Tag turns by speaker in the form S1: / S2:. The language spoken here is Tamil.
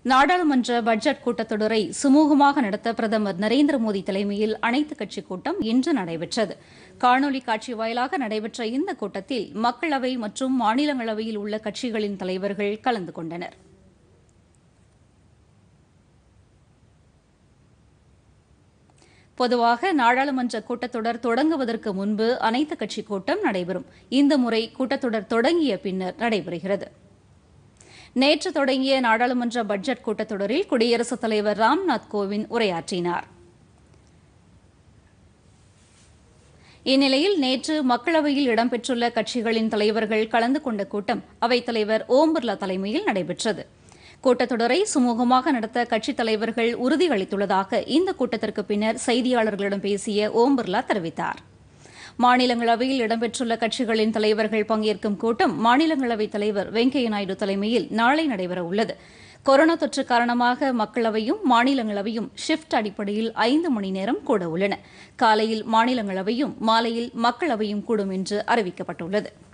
S1: நாடாளுமன்ற பட்ஜெட் கூட்டத்தொடரை சுமூகமாக நடத்த பிரதமர் நரேந்திர மோடி தலைமையில் அனைத்துக் கட்சிக் கூட்டம் இன்று நடைபெற்றது காணொலி காட்சி வாயிலாக நடைபெற்ற இந்த கூட்டத்தில் மக்களவை மற்றும் மாநிலங்களவையில் உள்ள கட்சிகளின் தலைவர்கள் கலந்து கொண்டனர் பொதுவாக நாடாளுமன்ற கூட்டத்தொடர் தொடங்குவதற்கு முன்பு அனைத்துக் கட்சிக் கூட்டம் நடைபெறும் இந்த முறை கூட்டத்தொடர் தொடங்கிய பின்னர் நடைபெறுகிறது நேற்று தொடங்கிய நாடாளுமன்ற பட்ஜெட் கூட்டத்தொடரில் குடியரசுத் தலைவர் ராம்நாத் கோவிந்த் உரையாற்றினார் இந்நிலையில் நேற்று மக்களவையில் இடம்பெற்றுள்ள கட்சிகளின் தலைவர்கள் கலந்து கொண்ட கூட்டம் அவைத்தலைவர் ஓம் பிர்லா தலைமையில் நடைபெற்றது கூட்டத்தொடரை சுமூகமாக நடத்த கட்சித் தலைவர்கள் உறுதியளித்துள்ளதாக இந்த கூட்டத்திற்கு பின்னர் செய்தியாளர்களிடம் பேசிய ஓம் பிர்லா தெரிவித்தார் மாநிலங்களவையில் இடம்பெற்றுள்ள கட்சிகளின் தலைவர்கள் பங்கேற்கும் கூட்டம் மாநிலங்களவைத் தலைவர் வெங்கையா நாயுடு தலைமையில் நாளை நடைபெறவுள்ளது கொரோனா தொற்று காரணமாக மக்களவையும் மாநிலங்களவையும் ஷிப்ட் அடிப்படையில் ஐந்து மணி நேரம் கூட உள்ளன காலையில் மாநிலங்களவையும் மாலையில் மக்களவையும் கூடும் என்று அறிவிக்கப்பட்டுள்ளது